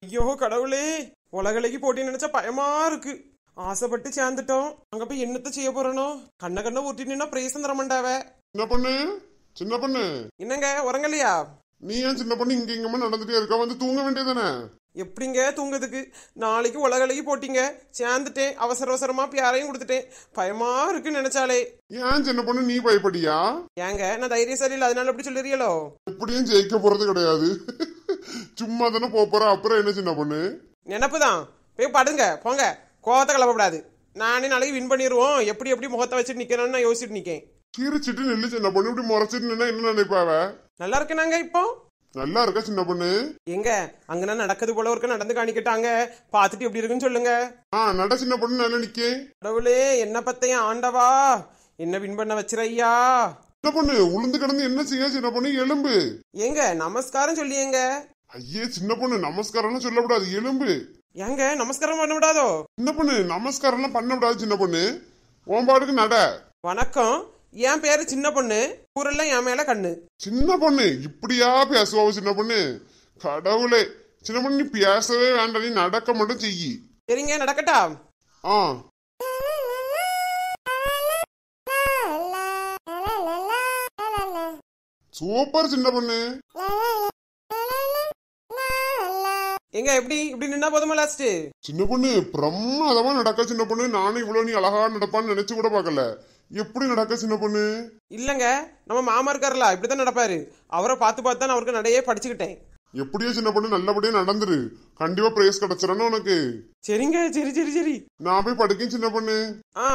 ஐயோ கடவுளே உலகலைக்கு போட்டி நினைச்சா பயமா இருக்கு ஆசைப்பட்டு சேர்ந்துட்டோம் அங்க போய் என்னத்த செய்ய போறனோ கண்ண கண்ண ஊட்டி நின்னா பிரேசம் தர மாட்டாவ சின்ன பொண்ணு சின்ன பொண்ணு என்னங்க உறங்கலையா நீ ஏன் சின்ன பொண்ணு இங்க இங்கமா நடந்துட்டே இருக்க வந்து தூங்க வேண்டியதானே எப்படிங்க தூங்குறதுக்கு நாளைக்கு உலகலைக்கு போட்டிங்க சேர்ந்துட்டேன் அவசர அவசரமா பியாரையும் கொடுத்துட்டேன் பயமா இருக்குன்னு நினைச்சாலே ஏன் சின்ன பொண்ணு நீ பயப்படியா ஏங்க நான் தைரியசாலி இல்லை அதனால அப்படி சொல்லுறீங்களோ எப்படியும் ஜெயிக்க போறது கிடையாது சும்மா தானே போப் போற அப்புறம் என்ன சின்ன பொண்ணு நினப்பு தான் போய் படுங்க போங்க கோவத்தை கிளப்பக்கூடாது நானே நாளைக்கு வின் பண்ணிடுவோம் எப்படி எப்படி முகத்தை வச்சுட்டு நிக்கணும்னு நான் யோசிச்சுட்டு நிக்கேன் கீரிச்சிட்டு நில்லு சின்ன பொண்ணு இப்படி முறைச்சிட்டு நின்னா என்ன நினைப்பாவ நல்லா இருக்கேனாங்க இப்போ நல்லா இருக்கா சின்ன பொண்ணு எங்க அங்கனா நடக்குது போல இருக்க நடந்து காணிக்கிட்டாங்க பார்த்துட்டு எப்படி இருக்குன்னு சொல்லுங்க ஆ நட சின்ன பொண்ணு நல்லா நிக்கே கடவுளே என்ன பத்தையும் ஆண்டவா என்ன வின் பண்ண வச்சிரையா சின்ன பொண்ணு உளுந்து கிடந்து என்ன செய்ய சின்ன பொண்ணு எலும்பு ஏங்க நமஸ்காரம் சொல்லியேங்க ஐயே சின்ன பொண்ணு நமஸ்காரம்லாம் சொல்லக்கூடாது எலும்பு ஏங்க நமஸ்காரம் பண்ண விடாதோ சின்ன பொண்ணு நமஸ்காரம்லாம் பண்ண விடாது சின்ன பொண்ணு உன் பாட்டுக்கு நட வணக்கம் என் பேரு சின்ன பொண்ணு ஊரெல்லாம் என் மேல கண்ணு சின்ன பொண்ணு இப்படியா பேசுவா சின்ன பொண்ணு கடவுளே சின்ன பொண்ணு நீ பேசவே வேண்டாம் நீ நடக்க மட்டும் செய்யி சரிங்க நடக்கட்டா ஆ சூப்பர் சின்ன பொண்ணு எங்க எப்படி இப்படி நின்னா போதுமா லாஸ்ட் சின்ன பொண்ணு பிரமாதமா நடக்க சின்ன பொண்ணு நானும் இவ்வளவு நீ அழகா நடப்பான்னு நினைச்சு கூட பார்க்கல எப்படி நடக்க சின்ன பொண்ணு இல்லங்க நம்ம மாமா இருக்காருல இப்படிதான் நடப்பாரு அவரை பார்த்து பார்த்து தான் அவருக்கு நடையே படிச்சுக்கிட்டேன் எப்படியோ சின்ன பொண்ணு நல்லபடியா நடந்துரு கண்டிப்பா பிரைஸ் கிடைச்சிடணும் உனக்கு சரிங்க சரி சரி சரி நான் போய் படுக்கேன் சின்ன பொண்ணு ஆ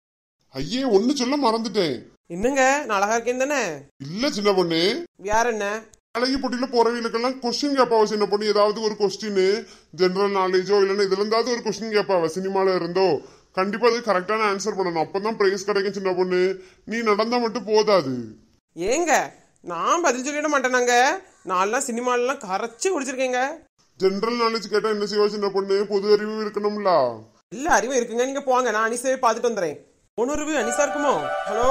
ஐயே ஒண்ணு சொல்ல மறந்துட்டேன் என்னங்க நான் அழகா இருக்கேன் தானே இல்ல சின்ன பொண்ணு வேற என்ன அழகி போட்டியில போறவங்களுக்கெல்லாம் கொஸ்டின் கேட்பாவ சின்ன பொண்ணு ஏதாவது ஒரு கொஸ்டின் ஜெனரல் நாலேஜோ இல்லைன்னா இதுல இருந்தாவது ஒரு கொஸ்டின் கேட்பாவ சினிமால இருந்தோ கண்டிப்பா அது கரெக்டான ஆன்சர் பண்ணணும் அப்பதான் பிரைஸ் கிடைக்கும் சின்ன பொண்ணு நீ நடந்தா மட்டும் போதாது ஏங்க நான் பதில் சொல்லிட மாட்டேனாங்க நான்லாம் சினிமாலலாம் கரைச்சி குடிச்சிருக்கேங்க ஜெனரல் நாலேஜ் கேட்டா என்ன செய்வா சின்ன பொண்ணு பொது அறிவு இருக்கணும்ல எல்லா அறிவும் இருக்குங்க நீங்க போங்க நான் அனிசாவே பார்த்துட்டு வந்துடுறேன் உணர்வு அனிசா இருக்குமோ ஹலோ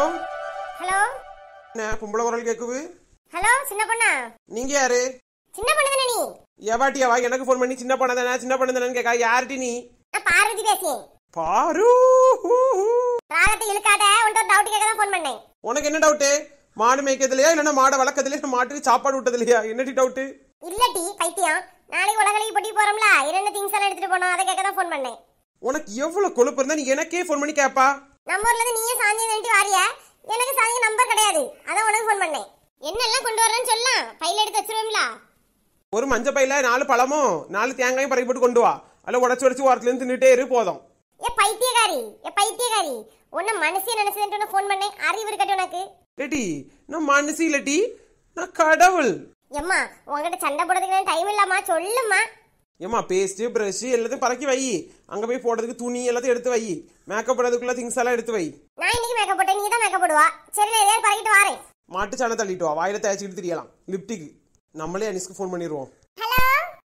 ஹலோ என்ன பொம்பளை குரல் கேக்குது ஹலோ சின்ன பொண்ணா நீங்க யாரு சின்ன பொண்ணு தானே நீ எவாட்டியாவா எனக்கு ஃபோன் பண்ணி சின்ன பொண்ணு தானே சின்ன பொண்ணு தானே கேக்கா யார்டி நீ நான் பார்வதி பேசுறேன் பாரு ஹூ, ஹூ. ராகத்தை இழுக்காத உன்ட்ட ஒரு டவுட் கேட்க தான் ஃபோன் பண்ணேன் உனக்கு என்ன டவுட்டு மாடு மேய்க்கிறதுலையா இல்லைன்னா மாடை வளர்க்கறதுலையா இல்ல மாட்டுக்கு சாப்பாடு விட்டதுலையா என்னடி டவுட்டு இல்லட்டி பைத்தியம் நாளைக்கு உலகலைக்கு போட்டி போறோம்ல என்னென்ன திங்ஸ் எல்லாம் எடுத்துட்டு போனோம் அதை கேட்க தான் ஃபோன் பண்ணேன் உனக்கு எவ்வளவு கொழுப்பு இருந்தா நீ எனக்கே ஃபோன் பண்ணி கேப்பா நம்ம ஊர்ல இருந்து நீயே சாஞ்சி நின்று வாரிய எனக்கு சாஞ்சி நம்பர் கிடையாது அதான் உனக்கு ஃபோன் பண்ணேன் என்னெல்லாம் கொண்டு வரேன்னு சொல்லலாம் பையில எடுத்து வச்சிருவோம்ல ஒரு மஞ்ச பையில நாலு பழமும் நாலு தேங்காயும் பறக்கி போட்டு கொண்டு வா அதில் உடச்சு உடச்சு ஓரத்துல இருந்து தின்னுட்டே இரு போதும் ஏ பைத்தியக்காரி ஏ பைத்தியக்காரி உன்ன மனசே நினைச்சதுன்னு ஃபோன் பண்ணேன் அறிவு இருக்கட்டும் உனக்கு டேடி நான் மனசு இல்லட்டி நான் கடவுள் எம்மா உன்கிட்ட சண்டை போடுறதுக்கு டைம் இல்லாமா சொல்லுமா ஏமா பேஸ்ட் ப்ரஷ் எல்லாத்தையும் பறக்கி வை அங்க போய் போடுறதுக்கு துணி எல்லாத்தையும் எடுத்து வை மேக்கப் பண்ணுறதுக்குள்ள திங்ஸ் எல்லாம் எடுத்து வை நான் இன்னைக்கு மேக்கப் போட்டேன் நீ தான் மேக்கப் போடுவா சரி நான் எதையாவது பறக்கிட்டு வரேன் மாட்டு சாணம் தள்ளிட்டு வா வாயில தேய்ச்சிக்கிட்டு தெரியலாம் லிப்டிக்கு நம்மளே அனிஸ்க்கு ஃபோன் பண்ணிடுவோம் ஹலோ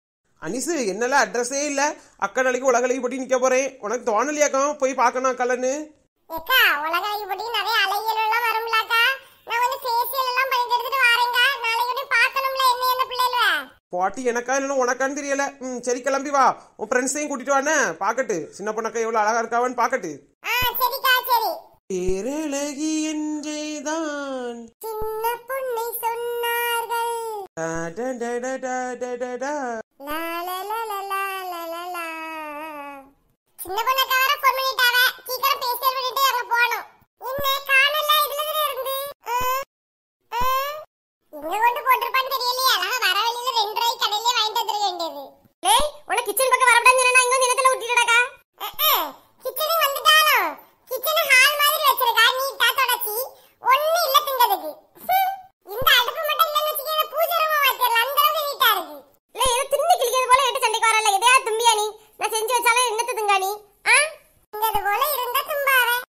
அனிசு என்னெல்லாம் அட்ரஸே இல்ல அக்கா நாளைக்கு உலகலைக்கு போட்டி நிக்க போறேன் உனக்கு தோணலையாக்கம் போய் பார்க்கணும் அக்கலன்னு ஏக்கா உலகலைக்கு போட்டி நிறைய அலைகள் எல்லாம் வரும்லக்கா நான் வந்து ஃபேஷியல் எல்லாம் பண்ணிட்டு எடுத்துட்டு வரேங்க நாளைக்கு போய் பார்க்கணும்ல என்ன என்ன பிள்ளைல போட்டி எனக்கா இல்லைன்னா உனக்கான்னு தெரியல ம் சரி கிளம்பி வா உன் ஃப்ரெண்ட்ஸையும் கூட்டிட்டு வானே பாக்கட்டு சின்ன பொண்ணக்கா எவ்வளவு அழகா இருக்காவன்னு பாக்கட்டு ஆ சரிக்கா சரி பேரழகி என்றேதான் சின்ன பொண்ணை சொன்னார்கள் டா, டா, டா, டா, டா, டா, டா, டா. லா லா லா லா லா லா லா லா சின்ன பொண்ணக்கா வர ஃபோன் பண்ணிட்டாவ சீக்கிரம் ஃபேஷியல் பண்ணிட்டு அங்க போணும் என்ன காணல இதுல தானே இருந்து ஆ, ஆ. இங்க கொண்டு போட்டிருப்பான்னு தெரியலையே அழகா வர வழியில ரெண்டு ரூபாய் கடையிலே வாங்கிட்டு வந்துட வேண்டியது டேய் உனக்கு கிச்சன் பக்கம் வரப்படான்னு சொன்னா இங்க வந்து இடத்துல விட்டுடடா கிச்சனுக்கு வந்துட்டாலும் கிச்சன் ஹால் மாதிரி வச்சிருக்கா நீட்டா தொடச்சி ஒண்ணு இல்ல திங்கிறதுக்கு ஹம், இந்த அடுப்பு மட்டும் இல்லன்னு வச்சுக்க பூஜை ரூமா வச்சிடலாம் அந்த அளவுக்கு நீட்டா இருக்கு இல்ல ஏதோ தின்னு கிழிக்கிறது போல எட்டு சண்டைக்கு வரல எதையா தும்பியா நீ நான் செஞ்சு வச்சாலும் என்னத்து திங்கா நீ ஆ இங்கது போல இருந்தா தும்பாவே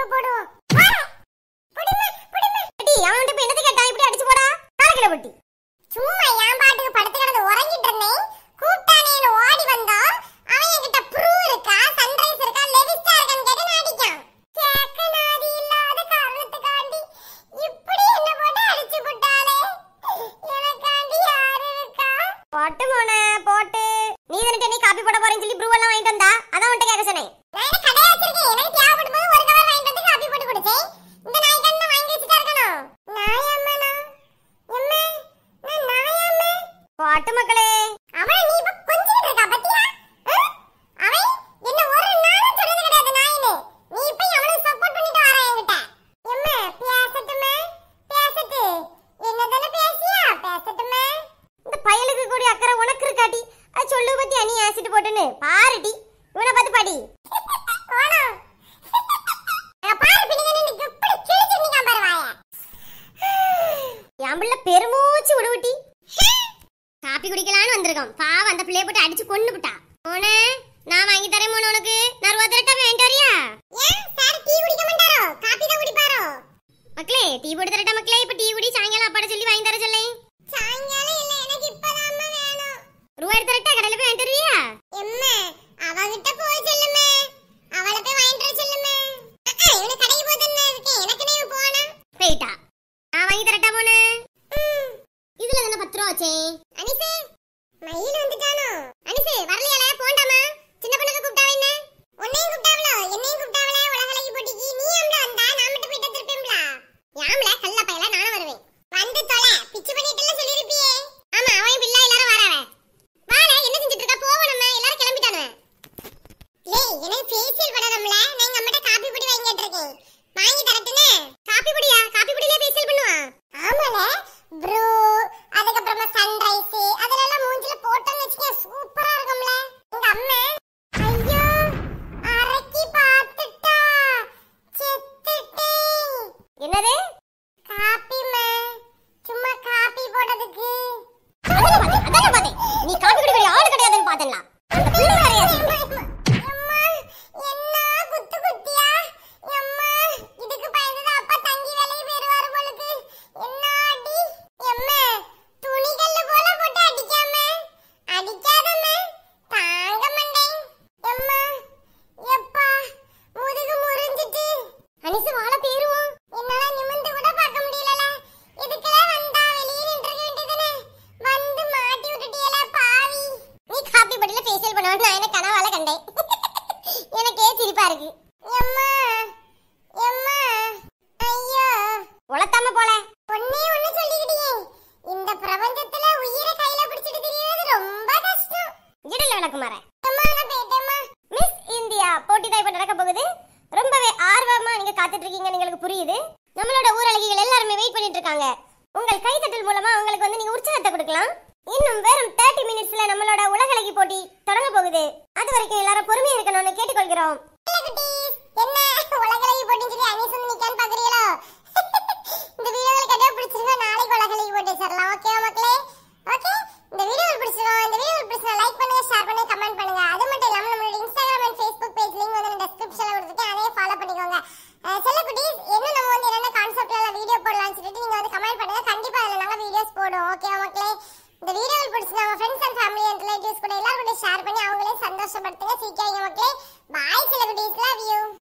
போடுவோம் வாடா. புடிமா, புடிமா. அடி அவன்கிட்ட போய் என்னது கேட்டா இப்படி அடிச்சு போடா காலக்கில பட்டி சும்மா என் பாட்டுக்கு படுத்து கிடந்து உறங்கிட்டு இருந்தேன் கூப்பிட்டானேன்னு ஓடி வந்தோம் அவன் என்கிட்ட ப்ரூ இருக்கா சன்ரைஸ் இருக்கா லெவிஸ்டா இருக்கான்னு கேட்டு நான் அடிக்கான் கேட்க நாதி இல்லாத காரணத்துக்காண்டி இப்படி என்ன போட்டு அடிச்சு விட்டாளே எனக்காண்டி யாரு இருக்கா போட்டு மோனே போட்டு நீ தானே நீ காப்பி போட போறேன்னு சொல்லி ப்ரூ எல்லாம் வாங்கிட்டு வந்தா அதான் உன்கிட்ட கேட்க சொன்னேன் நான் என்ன கடையா வச்சிருக்கேன் எனக்கு தேவைப்படும் போது ஒரு கவர் வாங்கிட்டு வந்து காப்பி போட்டு கொடுத்தேன் இந்த நாய்க்கான வாங்கி வச்சுட்டா இருக்கணும் நாயம்மனா எம்மே நான் நாயம்மே போட்டு மக்களே அவன் நீ இப்ப கொஞ்சிட்டு இருக்கா பத்தியா ஆ? அவன் என்ன ஒரு நாளும் சொன்னது கிடையாது நாயின்னு நீ இப்ப அவனுக்கு சப்போர்ட் பண்ணிட்டு வர என்கிட்ட எம்மே பேசட்டுமே பேசட்டு என்னதானே பேசியா பேசட்டுமே இந்த பயலுக்கு கூடிய அக்கறை உனக்கு இருக்காட்டி அது சொல்லு பத்தி அணி ஆசிட்டு போட்டுன்னு பாருடி இவனை பார்த்து பாடி ஓனா நான் பாரு பிடிங்க நின்னு எப்படி கிழிச்சு நிக்காம பாரு வாயை என் பிள்ளை பெருமூச்சு விடுவிட்டி காப்பி குடிக்கலான்னு வந்திருக்கோம் பாவம் அந்த பிள்ளைய போட்டு அடிச்சு கொண்டு விட்டா மோனே நான் வாங்கி தரேன் மோனே உனக்கு நான் ரூபா தரட்டா வேண்டாம் வரியா ஏன் சார் டீ குடிக்க மாட்டாரோ காபி தான் குடிப்பாரோ மக்களே டீ போட்டு தரட்டா மக்களே இப்ப டீ குடி சாயங்காலம் அப்பாட சொல்லி வாங்கி தர சொல்லேன் சாயங்காலம் இல்ல எனக்கு இப்பதான் வேணும் ரூபா எடுத்து தரட்டா கடையில போய் வாங்கி தருவியா எம்மா அவகிட்ட போய் சொல்லுமே அவளை போய் வாங்கிட்டு வர சொல்லுமே அக்கா இவனு கடைக்கு போய் தானே இருக்கேன் எனக்கு நீ போனா போயிட்டா நான் வாங்கி தரட்டா மோனே இதுல தானே பத்து ரூபா வச்சே அனிசே மயில் வந்துட்டானோ அனிசே வரலையால போண்டாமா சின்ன பொண்ணுக்கு கூப்பிட்டாவே என்ன உன்னையும் கூப்பிட்டாவளோ என்னையும் கூப்பிட்டாவளே உலகலகி போட்டிக்கு நீ அம்ல வந்தா நான் மட்டும் போயிட்டு திருப்பிம்ல யாம்ல கள்ள பையல நானும் வருவேன் வந்து தொலை பிச்சு பண்ணிட்டுல சொல்லிருப்பியே ஆமா அவன் பிள்ளை எல்லாரும் வராவ வாடா என்ன செஞ்சுட்டு இருக்கா போவோம் நம்ம எல்லாரும் கிளம்பிட்டானுவ ஏய் எனக்கு ஃபேஷியல் பண்ணணும்ல நான் எங்க அம்மாட்ட காப்பி பொடி வாங்கிட்டு இருக்கேன் வாங்கி தரட்டுனே காப்பி பொடியா காப்பி பொடியிலே ஃபேஷியல் பண்ணுவா ஆமால ப்ரோ அதுக்கப்புறமா சன்ரைஸ் அதெல்லாம் மூஞ்சில போட்டோம்னு வச்சுக்க சூப்பரா இருக்கும்ல எங்க அம்மா ஐயோ அரக்கி பார்த்துட்டா செத்துட்டேன் என்னது காப்பிமா சும்மா காப்பி போடுறதுக்கு அதானே பார்த்தேன், அதானே பார்த்தேன். நீ காப்பி குடிக்கிற ஆளு கிடையாதுன்னு பார்த்தேன்ல. அந்த பிள்ளை வேறயா இருக்கு? அம்மா, என்ன குத்து குத்தியா? அம்மா, இதுக்கு பயந்துதான் அப்பா தங்கி வேலைக்கு போயிருவாரு போலுக்கு. என்ன அடி? எம்மா, துணிக்கல்லு போல போட்டு அடிக்காம. அடிக்காதம்மா, தாங்க மாட்டேன். எம்மா, எப்பா, முதுகு முறிஞ்சிட்டு. அனிசு வாழ பேருவோம் என்னால நிமிர்ந்து கூட பார்க்க முடியலல. இதுக்கெல்லாம் வந்தா வெளியே நின்றுக்க வேண்டியதுதானே? வந்து மாட்டி விட்டுட்டியேல, பாவி நீ காப்பி படியில ஃபேஷியல் பண்ணுவான்னு நான் என்ன கனவால கண்டேன் எனக்கே சிரிப்பா இருக்கு எம்மா எம்மா ஐயோ உளத்தாம போல ஒண்ணே ஒண்ணு சொல்லிக்கிட்டியே இந்த பிரபஞ்சத்துல உயிரை கையில பிடிச்சிட்டு திரியறது ரொம்ப கஷ்டம் இடல விளக்குமாற அம்மா நான் போயிட்டேம்மா மிஸ் இந்தியா போட்டி தான் இப்ப நடக்க போகுது ரொம்பவே ஆர்வமா நீங்க காத்துட்டு இருக்கீங்கன்னு எங்களுக்கு புரியுது நம்மளோட ஊரழகிகள் எல்லாருமே வெயிட் பண்ணிட்டு இருக்காங்க உங்கள் கைத்தட்டல் மூலமா அவங்களுக்கு வந்து நீங்க உற்சாகத்தை கொடுக்கலாம் இன்னும் வெறும் தேர்ட்டி மினிட்ஸ்ல நம்மளோட உலகளகி போட்டி தொடங்க போகுது அது வரைக்கும் எல்லாரும் பொறுமையா இருக்கணும்னு கேட்டுக்கொள்கிறோம் இல்ல குட்டீஸ் என்ன உலகளவி போட்டுன்னு சொல்லி அனீஸ் வந்து நிக்கான்னு பாக்குறீங்களோ இந்த வீடியோ உங்களுக்கு எதாவது பிடிச்சிருந்தா நாளைக்கு உலகளவி போட்டு வச்சிடலாம் ஓகே மக்களே ஓகே இந்த வீடியோ பிடிச்சிருக்கோம் இந்த வீடியோ பிடிச்சிருந்தா லைக் பண்ணுங்க ஷேர் பண்ணுங்க கமெண்ட் பண்ணுங்க அது மட்டும் இல்லாம நம்மளோட Instagram and Facebook page link வந்து நான் டெஸ்கிரிப்ஷன்ல கொடுத்துருக்கேன் அதையும் ஃபாலோ பண்ணிக்கோங்க அஹ் செல்ல குட்டீஸ் இன்னும் நம்ம வந்து என்னென்ன கான்செப்ட்ல வீடியோ போடலாம்னு சொல்லிட்டு நீங்க வந்து கமெண்ட் பண்ணுங்க கண்டிப்பா அதுல நாங்க வீடியோஸ் போடுவோம் ஓகே மக்களே இந்த வீடியோ பிடிச்சிருந்தா உங்க friends and family and relatives கூட எல்லாரும் கூட ஷேர் பண்ணி அவங்களே சந்தோஷப்படுத்துங்க சீக்கிரம் மக்களே பாய் செல்ல குட்டீஸ் லவ் யூ